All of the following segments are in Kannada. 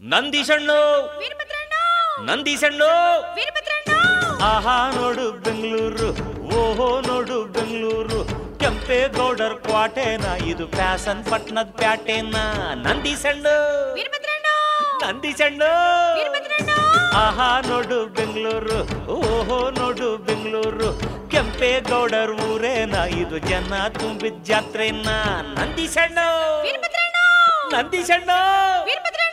ನಂದೀಶಣ್ಣು ವೀರಭದ್ರಣ್ಣ ನಂದೀಶಣ್ಣು ವೀರಭದ್ರಣ್ಣ ಆಹಾ ನೋಡು ಬೆಂಗಳೂರು ಓಹೋ ನೋಡು ಬೆಂಗಳೂರು ಕೆಂಪೇಗೌಡರ್ ಕ್ವಾಟೆನ ಇದು ಫ್ಯಾಷನ್ ಪಟ್ನದ ಪ್ಯಾಟೆನ ನಂದೀಶಣ್ಣು ವೀರಭದ್ರಣ್ಣ ನಂದೀಶಣ್ಣು ವೀರಭದ್ರಣ್ಣ ಆಹಾ ನೋಡು ಬೆಂಗಳೂರು ಓಹೋ ನೋಡು ಬೆಂಗಳೂರು ಕೆಂಪೇಗೌಡರ್ ಊರೇನ ಇದು ಜನ ತುಂಬಿದ ಜಾತ್ರೆನ ನಂದೀಶಣ್ಣು ವೀರಭದ್ರಣ್ಣ ನಂದೀಶಣ್ಣು ವೀರಭದ್ರಣ್ಣ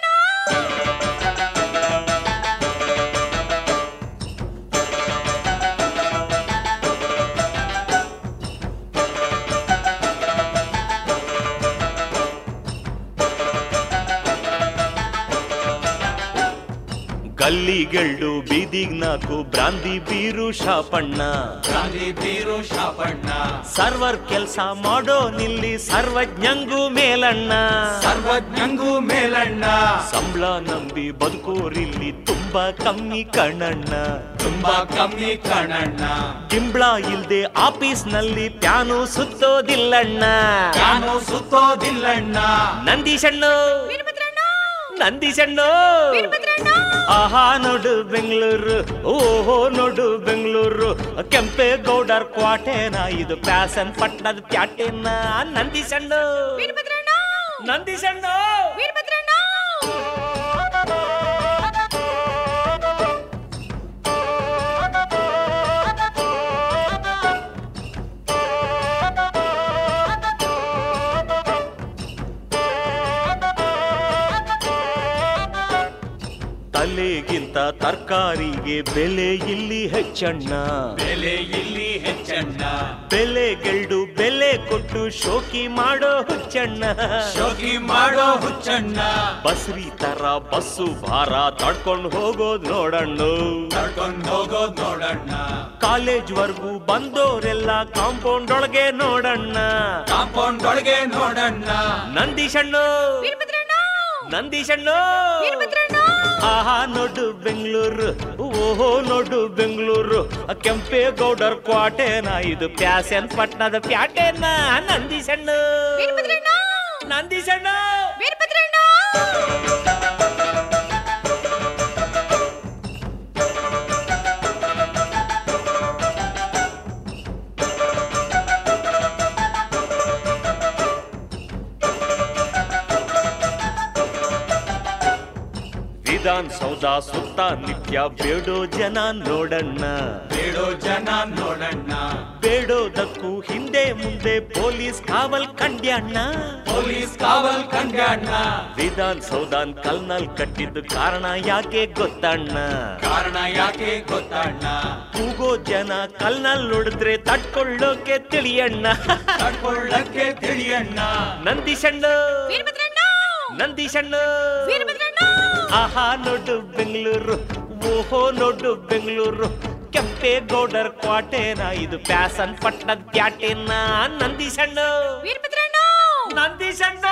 ಗಲ್ಲಿಗೆಳ್ಳು ಬೀದಿಗ್ ನಾಕು ಬ್ರಾಂದಿ ಬೀರು ಶಾಪಣ್ಣ ಗಾಂಧಿ ಬೀರು ಶಾಪಣ್ಣ ಸರ್ವರ್ ಕೆಲ್ಸ ಮಾಡೋ ನಿಲ್ಲಿ ಸರ್ವಜ್ಞಂಗೂ ಮೇಲಣ್ಣ ಸರ್ವಜ್ಞಂಗೂ ಮೇಲಣ್ಣ ಸಂಬಳ ನಂಬಿ ಬದುಕೋರಿಲ್ಲಿ ತುಂಬಾ ಕಮ್ಮಿ ಕಣ್ಣಣ್ಣ ತುಂಬಾ ಕಮ್ಮಿ ಕಣಣ್ಣ ಗಿಂಬ್ಳ ಇಲ್ದೆ ಆಫೀಸ್ ನಲ್ಲಿ ಪ್ಯಾನು ಸುತ್ತೋದಿಲ್ಲಣ್ಣ ನಾನು ಸುತ್ತೋದಿಲ್ಲಣ್ಣ ನಂದೀಶಣ್ಣು ವೀರಭದ್ರಣ್ಣ ನಂದೀಶಣ್ಣು ವೀರಭದ್ರಣ್ಣ ಆಹಾ ನೋಡು ಬೆಂಗಳೂರು ಓಹೋ ನೋಡು ಬೆಂಗಳೂರು ಕೆಂಪೇಗೌಡರ್ ಕ್ವಾಟೆನ ಇದು ಫ್ಯಾಷನ್ ಪಟ್ಟಣದ ಪ್ಯಾಟೆನ ನಂದೀಶಣ್ಣು ವೀರಭದ್ರಣ್ಣ ನಂದೀಶಣ್ಣು ವೀರಭದ್ರಣ್ಣ ತಲೆಗಿಂತ ತರಕಾರಿಗೆ ಬೆಲೆ ಇಲ್ಲಿ ಹೆಚ್ಚಣ್ಣ ಬೆಲೆ ಇಲ್ಲಿ ಹೆಚ್ಚಣ್ಣ ಬೆಲೆಗೆಲ್ಡು ಬೆಲೆ ಕೊಟ್ಟು ಶೋಕಿ ಮಾಡೋ ಹುಚ್ಚಣ್ಣ ಶೋಕಿ ಮಾಡೋ ಹುಚ್ಚಣ್ಣ ಬಸ್ರಿ ತರ ಬಸ್ಸು ಭಾರ ತಡ್ಕೊಂಡು ಹೋಗೋದ್ ನೋಡಣ್ಣ ತಡ್ಕೊಂಡ್ ಹೋಗೋದ್ ನೋಡಣ್ಣ ಕಾಲೇಜ್ ವರ್ಗೂ ಬಂದೋರೆಲ್ಲ ಕಾಂಪೌಂಡ್ ಒಳಗೆ ನೋಡಣ್ಣ ಕಾಂಪೌಂಡ್ ಒಳಗೆ ನೋಡಣ್ಣ ನಂದೀಶಣ್ಣು ವೀರಭದ್ರಣ್ಣ ನಂದೀಶಣ್ಣು ವೀರಭದ್ರಣ್ಣ ಆಹಾ ನೋಡು ಬೆಂಗಳೂರು ಓಹೋ ನೋಡು ಬೆಂಗಳೂರು ಕೆಂಪೇಗೌಡರ್ ಕ್ವಾಟೆನ ಇದು ಪ್ಯಾಸನ್ ಪಟ್ನದ ಪ್ಯಾಟೆನ ನಂದೀಶಣ್ಣು ವೀರಭದ್ರಣ್ಣ ನಂದೀಶಣ್ಣು ವೀರಭದ್ರಣ್ಣ ವಿಧಾನಸೌಧ ಸುತ್ತ ನಿತ್ಯ ಬೇಡೋ ಜನ ನೋಡಣ್ಣ ಬೇಡೋ ಜನ ನೋಡಣ್ಣ ಬೇಡೋದಕ್ಕೂ ಹಿಂದೆ ಮುಂದೆ ಪೊಲೀಸ್ ಕಾವಲ್ ಕಂಡ್ಯಣ್ಣ ಪೊಲೀಸ್ ಕಾವಲ್ ಕಂಡ್ಯಣ್ಣ ವಿಧಾನಸೌಧನ್ ಕಲ್ನಲ್ ಕಟ್ಟಿದ್ದು ಕಾರಣ ಯಾಕೆ ಗೊತ್ತಣ್ಣ ಕಾರಣ ಯಾಕೆ ಗೊತ್ತಣ್ಣ ಕೂಗೋ ಜನ ಕಲ್ನಲ್ ನೋಡಿದ್ರೆ ತಡ್ಕೊಳ್ಳೋಕೆ ತಿಳಿಯಣ್ಣ ತಡ್ಕೊಳ್ಳಕ್ಕೆ ತಿಳಿಯಣ್ಣ ನಂದೀಶಣ್ಣು ವೀರಭದ್ರಣ್ಣ ನಂದೀಶಣ್ಣು ವೀರಭದ್ರಣ್ಣ ಆಹಾ ನೋಡು ಬೆಂಗಳೂರು ಓಹೋ ನೋಡು ಬೆಂಗಳೂರು ಕೆಂಪೇಗೌಡರ್ ಕ್ವಾಟೆನ ಇದು ಪ್ಯಾಸನ್ ಪಟ್ಟಣದ ಪ್ಯಾಟೆನ ನಂದೀಶಣ್ಣು ವೀರಭದ್ರಣ್ಣ ನಂದೀಶಣ್ಣ